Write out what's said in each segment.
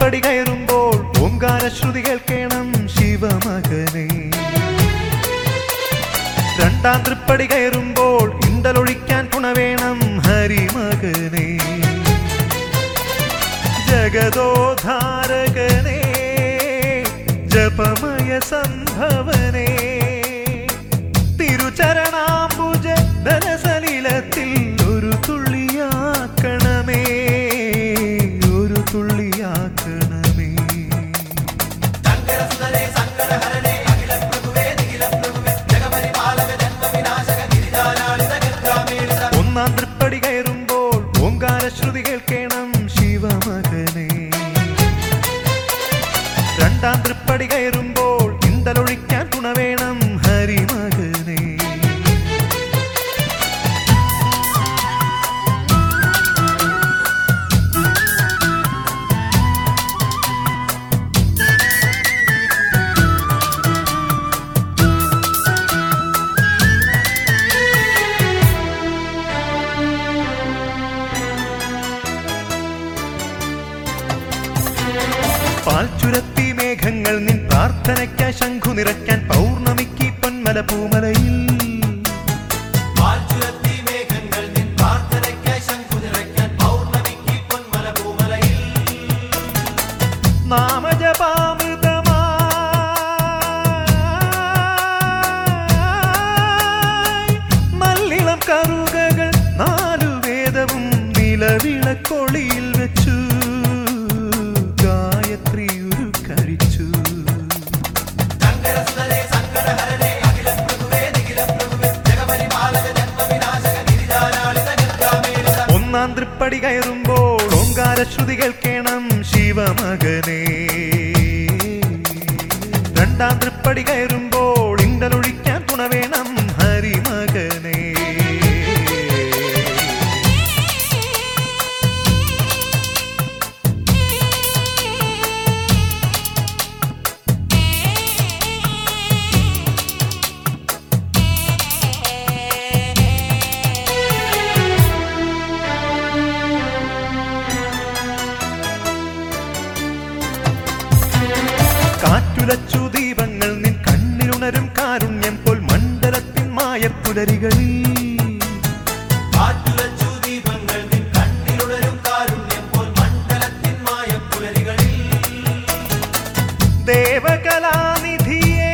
തൃപ്പടി കയറുമ്പോൾ ഓങ്കാര ശ്രുതി കേൾക്കണം ശിവമകനെ രണ്ടാം തൃപ്പടി കയറുമ്പോൾ ഇണ്ടലൊഴിക്കാൻ തുണ വേണം ഹരിമകനെ ജഗദോധാരകനെ ജപമയ സംഭവനെ തിരുചരണാംബുജ ധനസലിലത്തിൽ ഒരു തുള്ളിയാക്കണമേ ഒരു തുള്ളിയാക്കണമേ ഒന്നാം തൃപ്പടി കയറുമ്പോൾ ഓങ്കാര ശ്രുതി കേൾക്കണം ശിവമകനെ രണ്ടാം തൃപ്പടി കയറുമ്പോൾ ഇണ്ടലൊഴിക്കാൻ തുണ വേണം ഹരിമകനെ പാൽ ചുരത്തി മേഘങ്ങൾ നിൻ പ്രാർത്ഥനയ്ക്കായി ശംഖു നിറയ്ക്കാൻ പൗർണമിക്ക് പൊന്മല പൂമലയിൽ പാൽച്ചുരത്തി മേഘങ്ങൾ നിൻ പ്രാർത്ഥനയ്ക്കായി ശംഖു നിറയ്ക്കാൻ പൗർണമിക്ക് പൊന്മല പൂമലയിൽ നാമജപാമൃതമായി നല്ലിളം കറുകകൾ നാലു വേദവും നിലവിളക്കൊളിയിൽ വെച്ചു ഗായത്രി ഒരു കഴിച്ചു ശങ്കരസുതരേ സങ്കടഹരനേ അഖില പ്രഭുവേ നിഖില പ്രഭുവേ ജഗപരിപാലക ജന്മവിനാശക ഗിരിജാലാളിത ഗംഗാമേളിത ഒന്നാം തൃപ്പടി കയറുമ്പോൾ ഓങ്കാര ശ്രുതി കേൾക്കണം ശിവമകനെ രണ്ടാം തൃപ്പടി കയറുമ്പോൾ ഇണ്ടലൊഴിക്കാൻ തുണ വേണം ഹരിമകനെ കാറ്റുലച്ചു ദീപങ്ങൾ നിൻ കണ്ണിലുണരും കാരുണ്യം പോൽ മണ്ഡലത്തിൻ മായപ്പുലരികളിൽ കാറ്റുലച്ചു ദീപങ്ങൾ നിൻ കണ്ണിലുണരും കാരുണ്യം പോൽ മണ്ഡലത്തിൻ മായപ്പുലരികളിൽ ദേവകലാനിധിയേ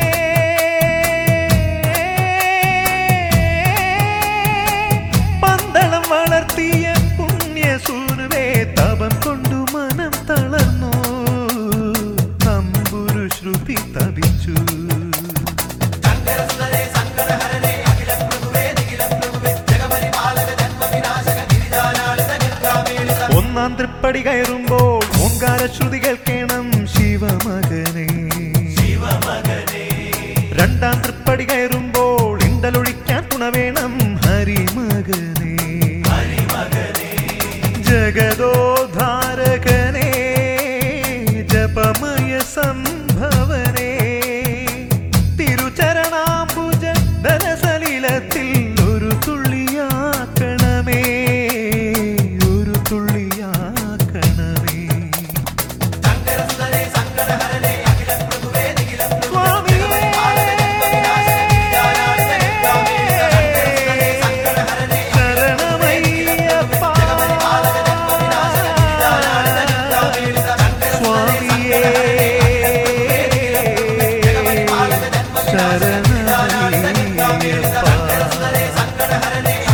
പന്തളം വളർത്തിയ പുണ്യസൂനുവേ തപം കൊണ്ടു മനം തളർന്നു തമ്പുരു ശ്രുതി തപിച്ചു ശങ്കരസുതരേ സങ്കടഹരനേ അഖില പ്രഭുവേ നിഖില പ്രഭുവേ ജഗപരിപാലക ജന്മവിനാശക ഗിരിജാലാളിത ഗംഗാമേളിത ഒന്നാം തൃപ്പടി കയറുമ്പോൾ ഓങ്കാര ശ്രുതി കേൾക്കണം ശിവമകനെ ശിവമകനേ രണ്ടാം തൃപ്പടി കയറുമ്പോൾ ഇണ്ടലൊഴിക്കാൻ തുണ വേണം ഹരിമകനെ ഹരിമകനേ ജഗദോധാരകനെ ജപമയ സംഭവനെ തിരുചരണാംബുജ ധനസലിലത്തിൽ ഒരു തുള്ളിയാക്കണമേ ഒരു തുള്ളിയാക്കണമേ ശങ്കരസുതരേ സങ്കടഹരനേ അഖില പ്രഭുവേ നിഖില പ്രഭുവേ സ്വാമിയേ ശരണമയ്യപ്പ സ്വാമിയേ ശരണമയ്യപ്പ